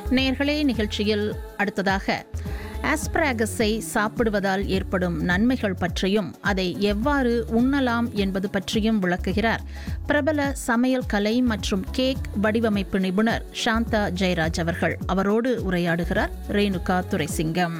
நேர்களே நிகழ்ச்சியில் அடுத்ததாக ஆஸ்பிராகஸை சாப்பிடுவதால் ஏற்படும் நன்மைகள் பற்றியும் அதை எவ்வாறு உண்ணலாம் என்பது பற்றியும் விளக்குகிறார் பிரபல சமையல் கலை மற்றும் கேக் வடிவமைப்பு நிபுணர் சாந்தா ஜெயராஜ் அவர்கள் அவரோடு உரையாடுகிறார் ரேணுகா துரைசிங்கம்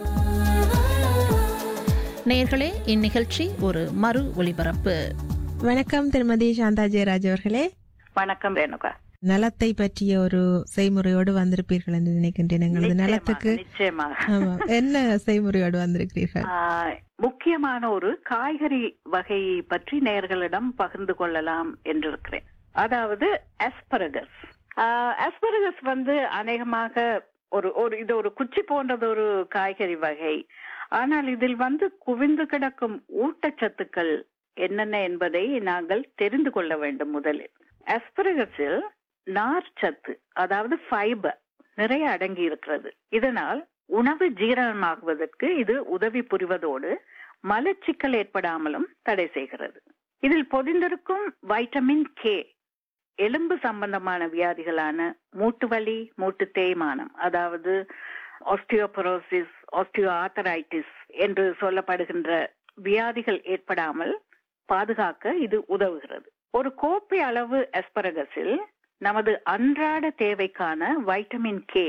நேர்களே இந்நிகழ்ச்சி ஒரு மறு ஒலிபரப்பு வணக்கம் திருமதி சாந்தா ஜெயராஜ் அவர்களே வணக்கம் ரேணுகா நலத்தை பற்றிய ஒரு செய்முறையோடு வந்திருப்பீர்கள் என்று நினைக்கின்றேன் எங்களது நலத்துக்கு நிச்சயமாக ஆமா என்ன செய்முறையோடு வந்திருக்கிறீர்கள் ஆஹ், முக்கியமான ஒரு காய்கறி வகை பற்றி நேயர்களிடம் பகிர்ந்து கொள்ளலாம் என்றிருக்கிறேன் அதாவது அஸ்பரகஸ் அஸ்பரகஸ் வந்து அநேகமாக ஒரு ஒரு இது ஒரு குச்சி போன்றது ஒரு காய்கறி வகை ஆனால் இதில் வந்து குவிந்து கிடக்கும் ஊட்டச்சத்துக்கள் என்னென்ன என்பதை நாங்கள் தெரிந்து கொள்ள வேண்டும் முதலில் அஸ்பரகஸில் நார்ச்சத்து அதாவது ஃபைபர் நிறைய அடங்கி இருக்கிறது இதனால் உணவு ஜீரணமாகுவதற்கு இது உதவி புரிவதோடு மலச்சிக்கல் ஏற்படாமலும் தடை செய்கிறது இதில் பொதிந்திருக்கும் வைட்டமின் கே எலும்பு சம்பந்தமான வியாதிகளான மூட்டு வலி மூட்டு தேய்மானம் அதாவது ஆஸ்டியோபரோசிஸ் ஆஸ்டியோ ஆத்தரைட்டிஸ் என்று சொல்லப்படுகின்ற வியாதிகள் ஏற்படாமல் பாதுகாக்க இது உதவுகிறது ஒரு கோப்பை அளவு அஸ்பரகஸில் நமது அன்றாட தேவைக்கான வைட்டமின் கே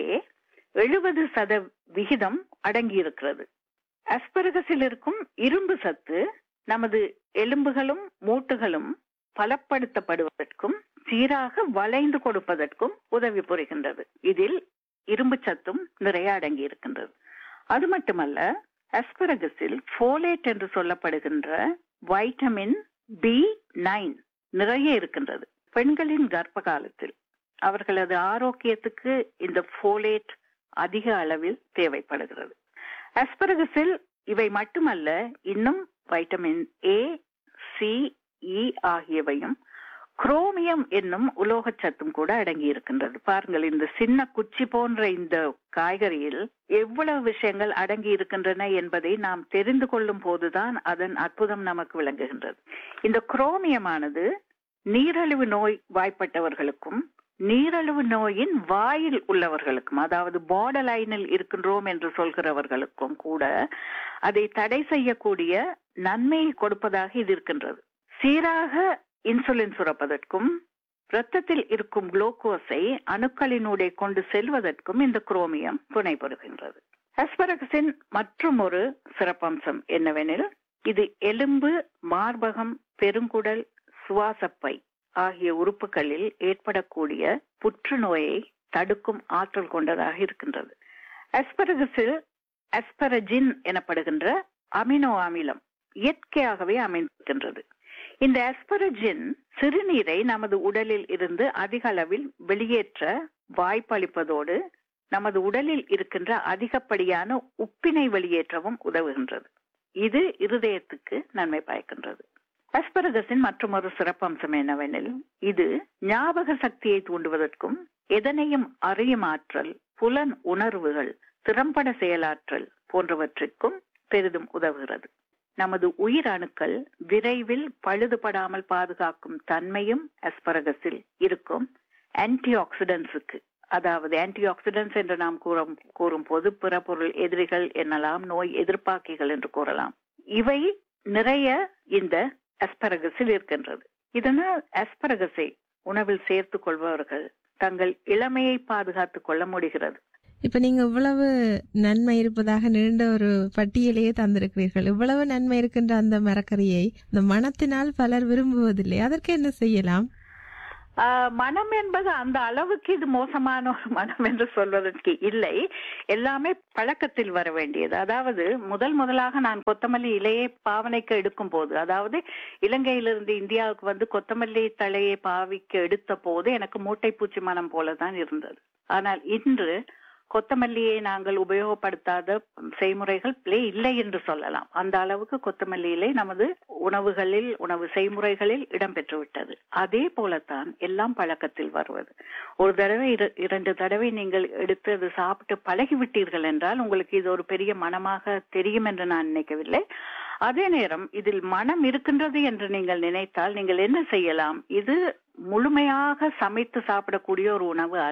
எழுபது சத விகிதம் அடங்கியிருக்கிறது அஸ்பரகஸில் இருக்கும் இரும்பு சத்து நமது எலும்புகளும் மூட்டுகளும் பலப்படுத்தப்படுவதற்கும் சீராக வளைந்து கொடுப்பதற்கும் உதவி புரிகின்றது இதில் இரும்பு சத்தும் நிறைய அடங்கி இருக்கின்றது அது மட்டுமல்ல அஸ்பரகஸில் ஃபோலேட் என்று சொல்லப்படுகின்ற வைட்டமின் பி நைன் நிறைய இருக்கின்றது பெண்களின் கர்ப்ப காலத்தில் அவர்களது ஆரோக்கியத்துக்கு இந்த ஃபோலேட் அதிக அளவில் தேவைப்படுகிறது அஸ்பரகஸில் இவை மட்டுமல்ல இன்னும் வைட்டமின் ஏ சி இ ஆகியவையும் குரோமியம் என்னும் உலோகச்சத்தும் கூட அடங்கி இருக்கின்றது பாருங்கள் இந்த சின்ன குச்சி போன்ற இந்த காய்கறியில் எவ்வளவு விஷயங்கள் அடங்கி இருக்கின்றன என்பதை நாம் தெரிந்து கொள்ளும் போதுதான் அதன் அற்புதம் நமக்கு விளங்குகின்றது இந்த குரோமியமானது நீரழிவு நோய் வாய்ப்பட்டவர்களுக்கும் நீரழிவு நோயின் வாயில் உள்ளவர்களுக்கும் அதாவது பார்டர் லைனில் இருக்கின்றோம் என்று சொல்கிறவர்களுக்கும் கூட அதை தடை செய்யக்கூடிய நன்மையை கொடுப்பதாக இது இருக்கின்றது சீராக இன்சுலின் சுரப்பதற்கும் இரத்தத்தில் இருக்கும் குளுக்கோஸை அணுக்களினூடே கொண்டு செல்வதற்கும் இந்த குரோமியம் துணை புரிகின்றது அஸ்பரகஸின் மற்றும் ஒரு சிறப்பம்சம் என்னவெனில் இது எலும்பு மார்பகம் பெருங்குடல் சுவாசப்பை ஆகிய உறுப்புகளில் ஏற்படக்கூடிய புற்றுநோயை தடுக்கும் ஆற்றல் கொண்டதாக இருக்கின்றது அஸ்பரகஸில் அஸ்பரஜின் எனப்படுகின்ற அமினோ அமிலம் இயற்கையாகவே அமைந்திருக்கின்றது இந்த அஸ்பரஜின் சிறுநீரை நமது உடலில் இருந்து அதிக அளவில் வெளியேற்ற வாய்ப்பளிப்பதோடு நமது உடலில் இருக்கின்ற அதிகப்படியான உப்பினை வெளியேற்றவும் உதவுகின்றது இது இருதயத்துக்கு நன்மை பயக்கின்றது அஸ்பரகஸின் மற்றொரு சிறப்பம்சம் என்னவெனில் இது ஞாபக சக்தியை தூண்டுவதற்கும் எதனையும் அறியும் ஆற்றல் புலன் உணர்வுகள் திறம்பட செயலாற்றல் போன்றவற்றிற்கும் பெரிதும் உதவுகிறது நமது உயிர் அணுக்கள் விரைவில் பழுதுபடாமல் பாதுகாக்கும் தன்மையும் அஸ்பரகஸில் இருக்கும் ஆன்டி ஆக்சிடென்ட்ஸுக்கு அதாவது ஆன்டி ஆக்சிடென்ட்ஸ் என்று நாம் கூறும் கூறும் போது பிற பொருள் எதிரிகள் என்னலாம் நோய் எதிர்ப்பாக்கிகள் என்று கூறலாம் இவை நிறைய இந்த அஸ்பரகஸில் இருக்கின்றது இதனால் அஸ்பரகஸை உணவில் சேர்த்துக் கொள்பவர்கள் தங்கள் இளமையை பாதுகாத்துக் கொள்ள முடிகிறது இப்ப நீங்க இவ்வளவு நன்மை இருப்பதாக நீண்ட ஒரு பட்டியலையே தந்திருக்கிறீர்கள் இவ்வளவு நன்மை இருக்கின்ற அந்த மரக்கறியை இந்த மனத்தினால் பலர் விரும்புவதில்லை அதற்கு என்ன செய்யலாம் ஆஹ் மனம் என்பது அந்த அளவுக்கு இது மோசமான ஒரு மனம் என்று சொல்வதற்கு இல்லை எல்லாமே பழக்கத்தில் வர வேண்டியது அதாவது முதல் முதலாக நான் கொத்தமல்லி இலையை பாவனைக்கு எடுக்கும் போது அதாவது இலங்கையிலிருந்து இந்தியாவுக்கு வந்து கொத்தமல்லி தலையை பாவிக்க எடுத்த போது எனக்கு மூட்டைப்பூச்சி மனம் போலதான் இருந்தது ஆனால் இன்று கொத்தமல்லியை நாங்கள் உபயோகப்படுத்தாத செய்முறைகள் பிளே இல்லை என்று சொல்லலாம் அந்த அளவுக்கு கொத்தமல்லி இலை நமது உணவுகளில் உணவு செய்முறைகளில் இடம்பெற்று விட்டது அதே போலத்தான் எல்லாம் பழக்கத்தில் வருவது ஒரு தடவை இர- இரண்டு தடவை நீங்கள் எடுத்து அது சாப்பிட்டு பழகிவிட்டீர்கள் என்றால் உங்களுக்கு இது ஒரு பெரிய மனமாக தெரியும் என்று நான் நினைக்கவில்லை அதே நேரம் இதில் மனம் இருக்கின்றது என்று நீங்கள் நினைத்தால் நீங்கள் என்ன செய்யலாம் இது முழுமையாக சமைத்து சாப்பிடக்கூடிய ஒரு உணவு அல்ல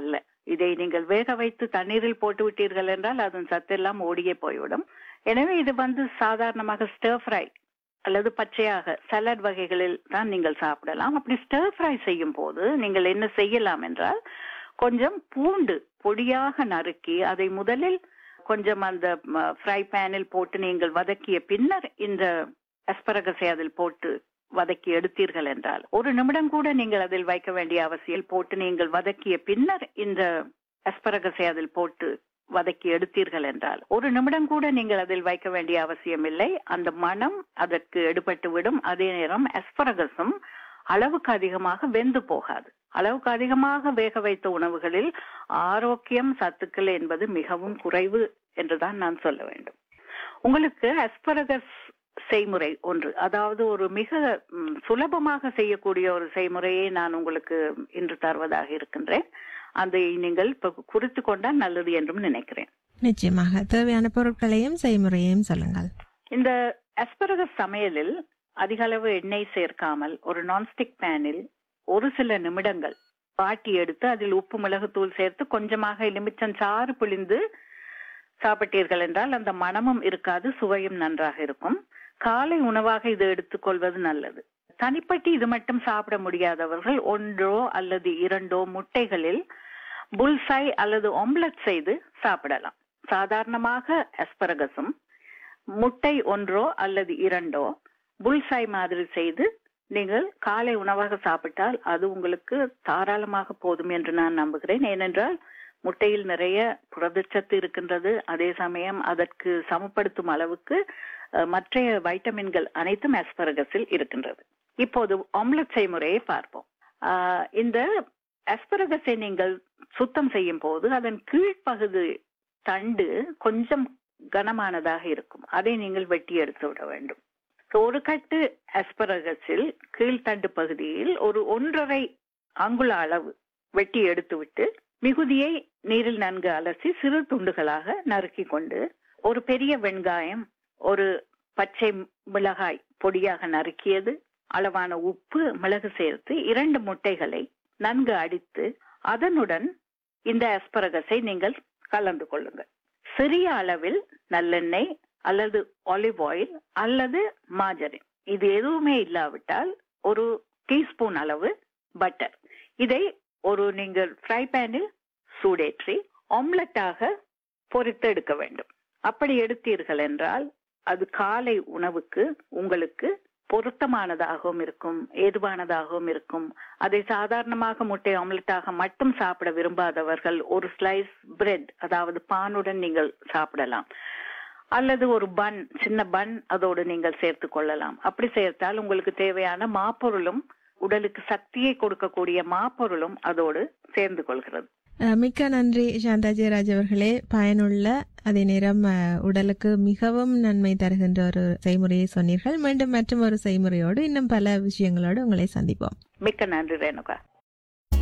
இதை நீங்கள் வேக வைத்து தண்ணீரில் போட்டு விட்டீர்கள் என்றால் அதன் சத்தெல்லாம் ஓடியே போய்விடும் எனவே இது வந்து சாதாரணமாக ஸ்டர் ஃப்ரை அல்லது பச்சையாக சலாட் வகைகளில் தான் நீங்கள் சாப்பிடலாம் அப்படி ஸ்டர் ஃப்ரை செய்யும் போது நீங்கள் என்ன செய்யலாம் என்றால் கொஞ்சம் பூண்டு பொடியாக நறுக்கி அதை முதலில் கொஞ்சம் அந்த ஃப்ரை பேனில் போட்டு நீங்கள் வதக்கிய பின்னர் இந்த அஸ்பரகஸை அதில் போட்டு வதக்கி எடுத்தீர்கள் என்றால் ஒரு நிமிடம் கூட நீங்கள் அதில் வைக்க வேண்டிய அவசியம் போட்டு நீங்கள் வதக்கிய பின்னர் இந்த அஸ்பரகஸை அதில் போட்டு வதக்கி எடுத்தீர்கள் என்றால் ஒரு நிமிடம் கூட நீங்கள் அதில் வைக்க வேண்டிய அவசியம் இல்லை அந்த மனம் அதற்கு எடுபட்டு விடும் அதே நேரம் அஸ்பரகஸும் அளவுக்கு அதிகமாக வெந்து போகாது அளவுக்கு அதிகமாக வேக வைத்த உணவுகளில் ஆரோக்கியம் சத்துக்கள் என்பது மிகவும் குறைவு என்றுதான் நான் சொல்ல வேண்டும் உங்களுக்கு அஸ்பரகஸ் செய்முறை ஒன்று அதாவது ஒரு மிக ம், சுலபமாக செய்யக்கூடிய ஒரு செய்முறையை நான் உங்களுக்கு இன்று தருவதாக இருக்கின்றேன் அதை நீங்கள் இப்ப குறித்து கொண்டால் நல்லது என்றும் நினைக்கிறேன் நிச்சயமாக தேவையான பொருட்களையும் செய்முறையையும் சொல்லுங்கள் இந்த அஸ்பரகஸ் சமையலில் அதிக அளவு எண்ணெய் சேர்க்காமல் ஒரு நான்ஸ்டிக் பேனில் ஒரு சில நிமிடங்கள் வாட்டி எடுத்து அதில் உப்பு மிளகுத்தூள் சேர்த்து கொஞ்சமாக எலுமிச்சம் சாறு பிழிந்து சாப்பிட்டீர்கள் என்றால் அந்த மணமும் இருக்காது சுவையும் நன்றாக இருக்கும் காலை உணவாக இது எடுத்துக்கொள்வது நல்லது தனிப்பட்டு இது மட்டும் சாப்பிட முடியாதவர்கள் ஒன்றோ அல்லது இரண்டோ முட்டைகளில் புல்சை அல்லது ஒம்லெட் செய்து சாப்பிடலாம் சாதாரணமாக அஸ்பரகஸும் முட்டை ஒன்றோ அல்லது இரண்டோ புல்சை மாதிரி செய்து நீங்கள் காலை உணவாக சாப்பிட்டால் அது உங்களுக்கு தாராளமாக போதும் என்று நான் நம்புகிறேன் ஏனென்றால் முட்டையில் நிறைய புரதச்சத்து இருக்கின்றது அதே சமயம் அதற்கு சமப்படுத்தும் அளவுக்கு அஹ், மற்ற வைட்டமின்கள் அனைத்தும் அஸ்பரகஸில் இருக்கின்றது இப்போது ஆம்லெட் செய்முறையை பார்ப்போம் ஆஹ், இந்த அஸ்பரகஸை நீங்கள் சுத்தம் செய்யும் போது அதன் கீழ்ப்பகுதி தண்டு கொஞ்சம் கனமானதாக இருக்கும் அதை நீங்கள் வெட்டி எடுத்து விட வேண்டும் So, ஒரு கட்டு அஸ்பரகஸில் கீழ்த்தண்டு பகுதியில் ஒரு ஒன்றரை அங்குல அளவு வெட்டி எடுத்துவிட்டு மிகுதியை நீரில் நன்கு அலசி சிறு துண்டுகளாக நறுக்கி கொண்டு ஒரு பெரிய வெங்காயம் ஒரு பச்சை மிளகாய் பொடியாக நறுக்கியது அளவான உப்பு மிளகு சேர்த்து இரண்டு முட்டைகளை நன்கு அடித்து அதனுடன் இந்த அஸ்பரகஸை நீங்கள் கலந்து கொள்ளுங்கள் சிறிய அளவில் நல்லெண்ணெய் அல்லது ஆலிவ் ஆயில் அல்லது மாஜரின் இது எதுவுமே இல்லாவிட்டால் ஒரு டீஸ்பூன் அளவு பட்டர் இதை ஒரு நீங்கள் ஃப்ரை பேனில் சூடேற்றி ஆம்லெட்டாக பொரித்து எடுக்க வேண்டும் அப்படி எடுத்தீர்கள் என்றால் அது காலை உணவுக்கு உங்களுக்கு பொருத்தமானதாகவும் இருக்கும் ஏதுவானதாகவும் இருக்கும் அதை சாதாரணமாக முட்டை ஆம்லெட்டாக மட்டும் சாப்பிட விரும்பாதவர்கள் ஒரு ஸ்லைஸ் பிரெட் அதாவது பானுடன் நீங்கள் சாப்பிடலாம் அல்லது ஒரு பன் சின்ன பன் அதோடு நீங்கள் சேர்த்து கொள்ளலாம் அப்படி சேர்த்தால் உங்களுக்கு தேவையான மாப்பொருளும் உடலுக்கு சக்தியை கொடுக்கக்கூடிய மாப்பொருளும் அதோடு சேர்ந்து கொள்கிறது அஹ், மிக்க நன்றி சாந்தா ஜெயராஜ் அவர்களே பயனுள்ள அதே நேரம் அஹ், உடலுக்கு மிகவும் நன்மை தருகின்ற ஒரு செய்முறையை சொன்னீர்கள் மீண்டும் மற்றும் ஒரு செய்முறையோடு இன்னும் பல விஷயங்களோடு உங்களை சந்திப்போம் மிக்க நன்றி ரேணுகா